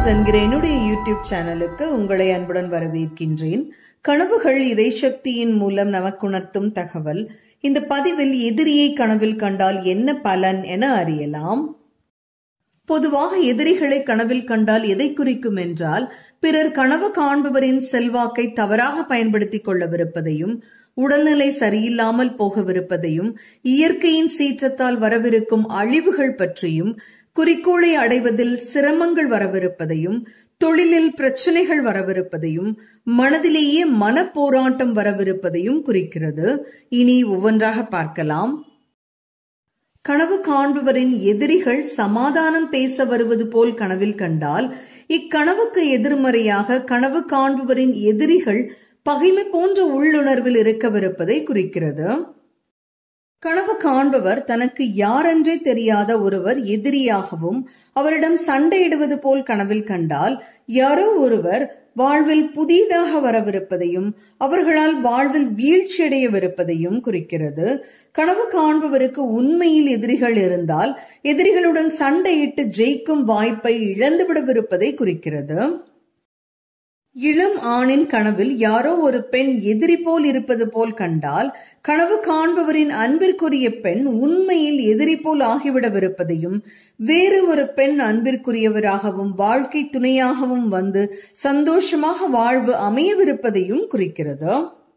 என்கிற என்னுடைய யூடியூப் சேனலுக்கு உங்களை அன்புடன் வரவேற்கின்றேன் கனவுகள் இறைசக்தியின் மூலம் நமக்குணர்த்தும் தகவல் இந்த பதிவில் எதிரியை கனவில் கண்டால் என்ன பலன் என அறியலாம் பொதுவாக எதிரிகளை கனவில் கண்டால் எதை குறிக்கும் என்றால் பிறர் கனவு காண்பவரின் செல்வாக்கை தவறாக பயன்படுத்திக் கொள்ளவிருப்பதையும் உடல்நிலை சரியில்லாமல் போகவிருப்பதையும் இயற்கையின் சீற்றத்தால் வரவிருக்கும் அழிவுகள் பற்றியும் குறிக்கோளை அடைவதில் சிரமங்கள் வரவிருப்பதையும் தொழிலில் பிரச்சனைகள் வரவிருப்பதையும் மனதிலேயே மனப்போராட்டம் வரவிருப்பதையும் குறிக்கிறது இனி ஒவ்வொன்றாக பார்க்கலாம் கனவு காண்பவரின் எதிரிகள் சமாதானம் பேச வருவது போல் கனவில் கண்டால் இக்கனவுக்கு எதிர்மறையாக கனவு காண்பவரின் எதிரிகள் பகைமை போன்ற உள்ளுணர்வில் இருக்கவிருப்பதை குறிக்கிறது கனவு காண்பவர் தனக்கு யாரென்றே தெரியாத ஒருவர் எதிரியாகவும் அவரிடம் சண்டையிடுவது போல் கனவில் கண்டால் யாரோ ஒருவர் வாழ்வில் புதிதாக வரவிருப்பதையும் அவர்களால் வாழ்வில் வீழ்ச்சியடையவிருப்பதையும் குறிக்கிறது கனவு காண்பவருக்கு உண்மையில் எதிரிகள் இருந்தால் எதிரிகளுடன் சண்டையிட்டு ஜெயிக்கும் வாய்ப்பை இழந்துவிடவிருப்பதை குறிக்கிறது இளம் ஆணின் கனவில் யாரோ ஒரு பெண் எதிரி போல் இருப்பது போல் கண்டால் கனவு காண்பவரின் அன்பிற்குரிய பெண் உண்மையில் எதிரி போல் ஆகிவிடவிருப்பதையும் வேறு ஒரு பெண் அன்பிற்குரியவராகவும் வாழ்க்கை துணையாகவும் வந்து சந்தோஷமாக வாழ்வு அமையவிருப்பதையும் குறிக்கிறது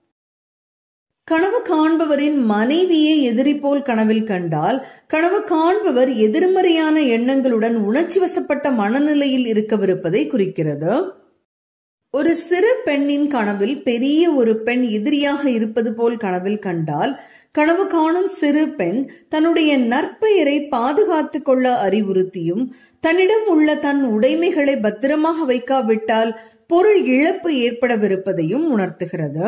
கனவு காண்பவரின் மனைவியே எதிரி போல் கனவில் கண்டால் கனவு காண்பவர் எதிர்மறையான எண்ணங்களுடன் உணர்ச்சி வசப்பட்ட மனநிலையில் இருக்கவிருப்பதை குறிக்கிறது ஒரு சிறு பெண்ணின் கனவில் பெரிய ஒரு பெண் எதிரியாக இருப்பது போல் கனவில் கண்டால் கனவு காணும் சிறு பெண் தன்னுடைய நற்பெயரை பாதுகாத்து கொள்ள அறிவுறுத்தியும் தன்னிடம் உள்ள தன் உடைமைகளை பத்திரமாக வைக்காவிட்டால் பொருள் இழப்பு ஏற்படவிருப்பதையும் உணர்த்துகிறது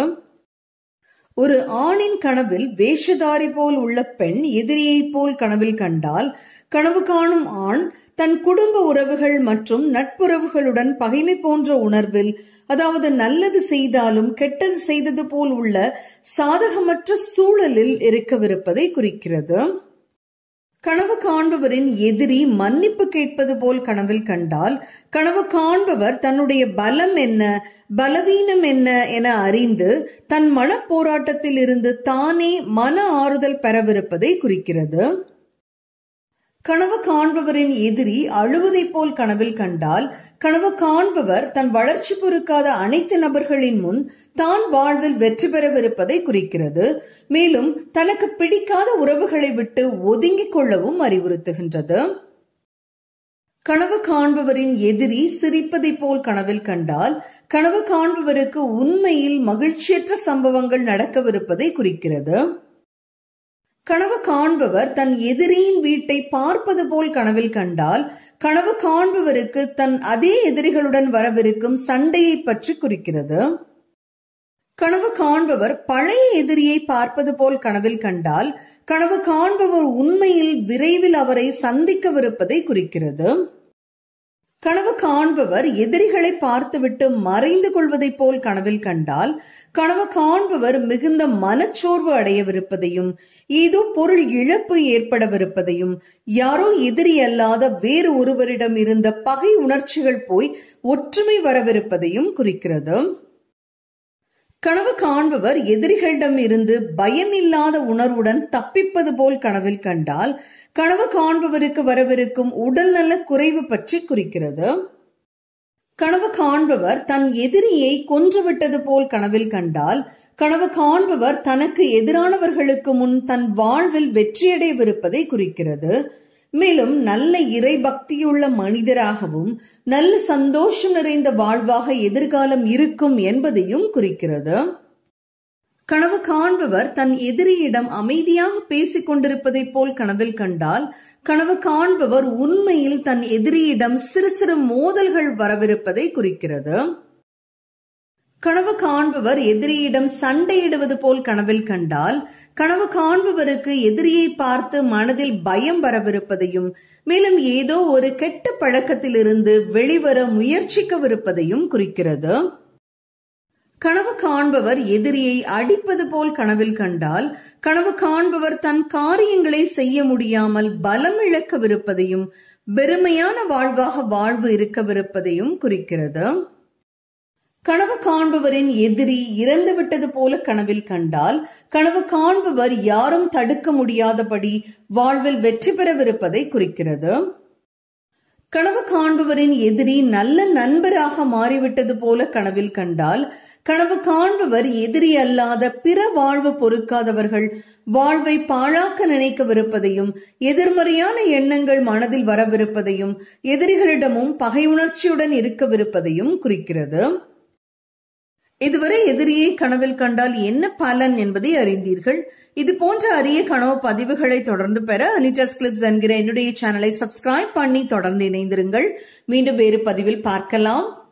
ஒரு ஆணின் கனவில் வேஷதாரி போல் உள்ள பெண் எதிரியை போல் கனவில் கண்டால் கனவு காணும் ஆண் தன் குடும்ப உறவுகள் மற்றும் நட்புறவுகளுடன் பகைமை போன்ற உணர்வில் அதாவது நல்லது செய்தாலும் கெட்டது செய்தது போல் உள்ள சாதகமற்ற சூழலில் இருக்கவிருப்பதை குறிக்கிறது கனவு காண்பவரின் எதிரி மன்னிப்பு கேட்பது போல் கனவில் கண்டால் கனவு காண்பவர் தன்னுடைய பலம் என்ன பலவீனம் என்ன என அறிந்து தன் மன போராட்டத்தில் இருந்து தானே மன ஆறுதல் பெறவிருப்பதை குறிக்கிறது கனவு காண்பவரின் எதிரி அழுவதை போல் கனவில் கண்டால் கனவு காண்பவர் தன் வளர்ச்சி பொறுக்காத அனைத்து நபர்களின் முன் தான் வாழ்வில் வெற்றி பெறவிருப்பதை குறிக்கிறது மேலும் தனக்கு பிடிக்காத உறவுகளை விட்டு ஒதுங்கிக் கொள்ளவும் அறிவுறுத்துகின்றது கனவு காண்பவரின் எதிரி சிரிப்பதை போல் கனவில் கண்டால் கனவு காண்பவருக்கு உண்மையில் மகிழ்ச்சியற்ற சம்பவங்கள் நடக்கவிருப்பதை குறிக்கிறது கனவு காண்பவர் தன் எதிரியின் வீட்டை பார்ப்பது போல் கனவில் கண்டால் கனவு காண்பவருக்கு தன் அதே எதிரிகளுடன் வரவிருக்கும் சண்டையை பற்றி குறிக்கிறது கனவு காண்பவர் பழைய எதிரியை பார்ப்பது போல் கனவில் கண்டால் கனவு காண்பவர் உண்மையில் விரைவில் அவரை சந்திக்கவிருப்பதை குறிக்கிறது கனவு காண்பவர் எதிரிகளை பார்த்துவிட்டு மறைந்து கொள்வதை போல் கனவில் கண்டால் கனவு காண்பவர் மிகுந்த மனச்சோர்வு அடையவிருப்பதையும் ஏதோ பொருள் இழப்பு ஏற்படவிருப்பதையும் யாரோ எதிரி அல்லாத வேறு ஒருவரிடம் இருந்த பகை உணர்ச்சிகள் போய் ஒற்றுமை வரவிருப்பதையும் குறிக்கிறது கனவு காண்பவர் எதிரிகளிடம் இருந்து பயமில்லாத உணர்வுடன் தப்பிப்பது போல் கனவில் கண்டால் கனவு காண்பவருக்கு வரவிருக்கும் உடல்நல குறைவு பற்றி குறிக்கிறது கனவு காண்பவர் தன் எதிரியை கொன்றுவிட்டது போல் கனவில் கண்டால் கனவு காண்பவர் தனக்கு எதிரானவர்களுக்கு முன் தன் வாழ்வில் வெற்றியடையவிருப்பதை குறிக்கிறது மேலும் நல்ல இறை பக்தியுள்ள மனிதராகவும் நல்ல சந்தோஷம் நிறைந்த வாழ்வாக எதிர்காலம் இருக்கும் என்பதையும் குறிக்கிறது கனவு காண்பவர் தன் எதிரியிடம் அமைதியாக பேசிக் கொண்டிருப்பதை போல் கனவில் கண்டால் கனவு காண்பவர் உண்மையில் தன் எதிரியிடம் சிறு சிறு மோதல்கள் வரவிருப்பதை குறிக்கிறது கனவு காண்பவர் எதிரியிடம் சண்டையிடுவது போல் கனவில் கண்டால் கனவு காண்பவருக்கு எதிரியை பார்த்து மனதில் பயம் வரவிருப்பதையும் மேலும் ஏதோ ஒரு கெட்ட பழக்கத்திலிருந்து வெளிவர முயற்சிக்கவிருப்பதையும் குறிக்கிறது கனவு காண்பவர் எதிரியை அடிப்பது போல் கனவில் கண்டால் கனவு காண்பவர் தன் காரியங்களை செய்ய முடியாமல் பலம் இழக்கவிருப்பதையும் வெறுமையான வாழ்வாக வாழ்வு இருக்கவிருப்பதையும் குறிக்கிறது கனவு காண்பவரின் எதிரி இறந்து விட்டது போல கனவில் கண்டால் கனவு காண்பவர் யாரும் தடுக்க முடியாதபடி வாழ்வில் வெற்றி பெறவிருப்பதை குறிக்கிறது கனவு காண்பவரின் எதிரி நல்ல நண்பராக மாறிவிட்டது போல கனவில் கண்டால் கனவு காண்பவர் எதிரி அல்லாத பிற வாழ்வு பொறுக்காதவர்கள் வாழ்வை பாழாக்க நினைக்கவிருப்பதையும் எதிர்மறையான எண்ணங்கள் மனதில் வரவிருப்பதையும் எதிரிகளிடமும் பகை உணர்ச்சியுடன் இருக்கவிருப்பதையும் குறிக்கிறது இதுவரை எதிரியை கனவில் கண்டால் என்ன பலன் என்பதை அறிந்தீர்கள் இது போன்ற அரிய கனவு பதிவுகளை தொடர்ந்து பெற அனிட்டஸ் கிளிப்ஸ் என்கிற என்னுடைய சேனலை சப்ஸ்கிரைப் பண்ணி தொடர்ந்து இணைந்திருங்கள் மீண்டும் வேறு பதிவில் பார்க்கலாம்